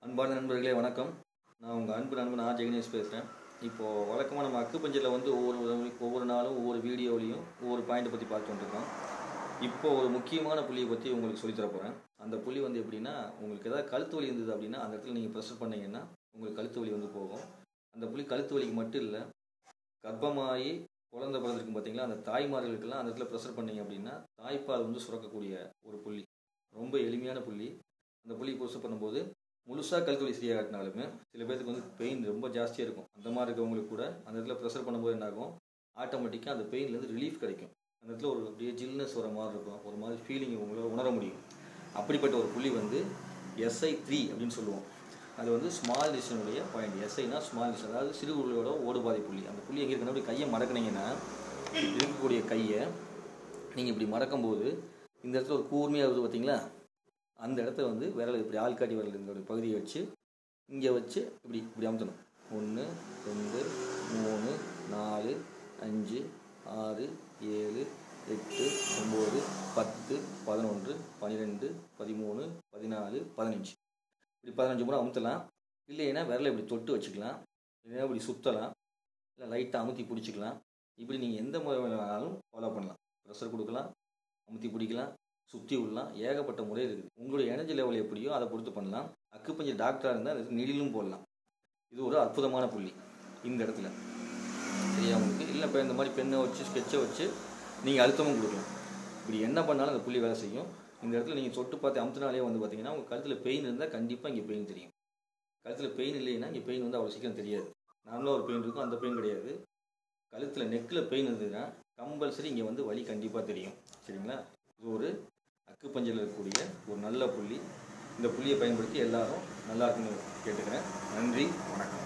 அன்பான நண்பர்களே வணக்கம் நான் உங்கள் அன்பு நண்பன் ஆர் ஜெகனேஷ் பேசுகிறேன் இப்போது வழக்கமாக நம்ம அக்குப்பஞ்சரில் வந்து ஒவ்வொரு ஒவ்வொரு நாளும் ஒவ்வொரு வீடியோலையும் ஒவ்வொரு பாயிண்ட்டை பற்றி பார்த்துட்டு இருக்கோம் இப்போ ஒரு முக்கியமான புள்ளியை பற்றி உங்களுக்கு சொல்லித்தர போகிறேன் அந்த புள்ளி வந்து எப்படின்னா உங்களுக்கு ஏதாவது கழுத்து வலி இருந்தது அப்படின்னா அந்த இடத்துல நீங்கள் ப்ரெஷர் பண்ணீங்கன்னா உங்களுக்கு கழுத்து வலி வந்து போகும் அந்த புள்ளி கழுத்து வலிக்கு மட்டும் இல்லை கர்ப்பமாகி குழந்தை பிறந்திருக்கும் பார்த்தீங்களா அந்த தாய்மார்களுக்கெல்லாம் அந்த இடத்துல ப்ரெஷர் பண்ணீங்க அப்படின்னா தாய்ப்பால் வந்து சுரக்கக்கூடிய ஒரு புள்ளி ரொம்ப எளிமையான புள்ளி அந்த புள்ளி ப்ரெஷர் பண்ணும்போது முழுசாக கழுத்து வலி சரியாக காட்டினாலுமே சில பேருக்கு வந்து பெயின் ரொம்ப ஜாஸ்தியாக இருக்கும் அந்த மாதிரி இருக்கவங்களுக்கு கூட அந்த இடத்துல ப்ரெஷர் பண்ணும்போது என்ன ஆகும் ஆட்டோமேட்டிக்காக அந்த பெயின்லேருந்து ரிலீஃப் கிடைக்கும் அந்த இடத்துல ஒரு அப்படியே ஜில்னஸ் வர மாதிரி இருக்கும் ஒரு மாதிரி ஃபீலிங் உங்களால் உணர முடியும் அப்படிப்பட்ட ஒரு புள்ளி வந்து எஸ்ஐ த்ரீ அப்படின்னு சொல்லுவோம் அது வந்து ஸ்மால் டிஷனுடைய பாயிண்ட் எஸ்ஐனா ஸ்மால் டிஷன் அதாவது சிறு உருளையோட ஓடுபாதை புள்ளி அந்த புள்ளி எங்கே இருக்குன்னா அப்படி கையை மடக்குனீங்கன்னா இருக்கக்கூடிய கையை நீங்கள் இப்படி மடக்கும்போது இந்த இடத்துல ஒரு கூர்மையாக வருது பார்த்தீங்களா அந்த இடத்த வந்து விரல் இப்படி ஆள்காட்டி விரல் இந்த பகுதியை வச்சு இங்கே வச்சு இப்படி இப்படி அமுத்தணும் ஒன்று ரெண்டு மூணு நாலு அஞ்சு ஆறு ஏழு எட்டு ஒம்பது பத்து பதினொன்று பன்னிரெண்டு பதிமூணு பதினாலு பதினஞ்சு இப்படி பதினஞ்சு முறை அமுத்தலாம் இல்லைன்னா விரலை இப்படி தொட்டு வச்சுக்கலாம் இல்லைன்னா இப்படி சுற்றலாம் இல்லை லைட்டாக அமுத்தி பிடிச்சிக்கலாம் இப்படி நீங்கள் எந்த முறை வேணாலும் ஃபாலோ பண்ணலாம் ப்ரெஷர் கொடுக்கலாம் அமுத்தி பிடிக்கலாம் சுற்றி விடலாம் ஏகப்பட்ட முறை இருக்குது உங்களுடைய எனர்ஜி லெவல் எப்படியோ அதை பொறுத்து பண்ணலாம் அக்குப்பஞ்சர் டாக்டராக இருந்தால் அதுக்கு நிழிலும் போடலாம் இது ஒரு அற்புதமான புள்ளி இந்த இடத்துல சரியா உங்களுக்கு இல்லை இப்போ இந்த மாதிரி பெண்ணை வச்சு ஸ்கெட்சை வச்சு நீங்கள் அழுத்தமும் கொடுக்கலாம் இப்படி என்ன பண்ணாலும் அந்த புள்ளி வேலை செய்யும் இந்த இடத்துல நீங்கள் தொட்டு பார்த்து அமுத்தினாலே வந்து பார்த்தீங்கன்னா உங்கள் கழுத்தில் பெயின் இருந்தால் கண்டிப்பாக இங்கே பெயின் தெரியும் கழுத்தில் பெயின் இல்லைன்னா இங்கே பெயின் வந்து அவ்வளோ சீக்கிரம் தெரியாது நார்மலாக ஒரு பெயின் இருக்கும் அந்த பெயின் கிடையாது கழுத்தில் நெக்கில் பெயின் இருந்ததுன்னா கம்பல்சரி இங்கே வந்து வலி கண்டிப்பாக தெரியும் சரிங்களா இது ஒரு அக்குப்பஞ்சரில் இருக்கக்கூடிய ஒரு நல்ல புள்ளி இந்த புள்ளியை பயன்படுத்தி எல்லாரும் நல்லா இருக்குன்னு கேட்டுக்கிறேன் நன்றி வணக்கம்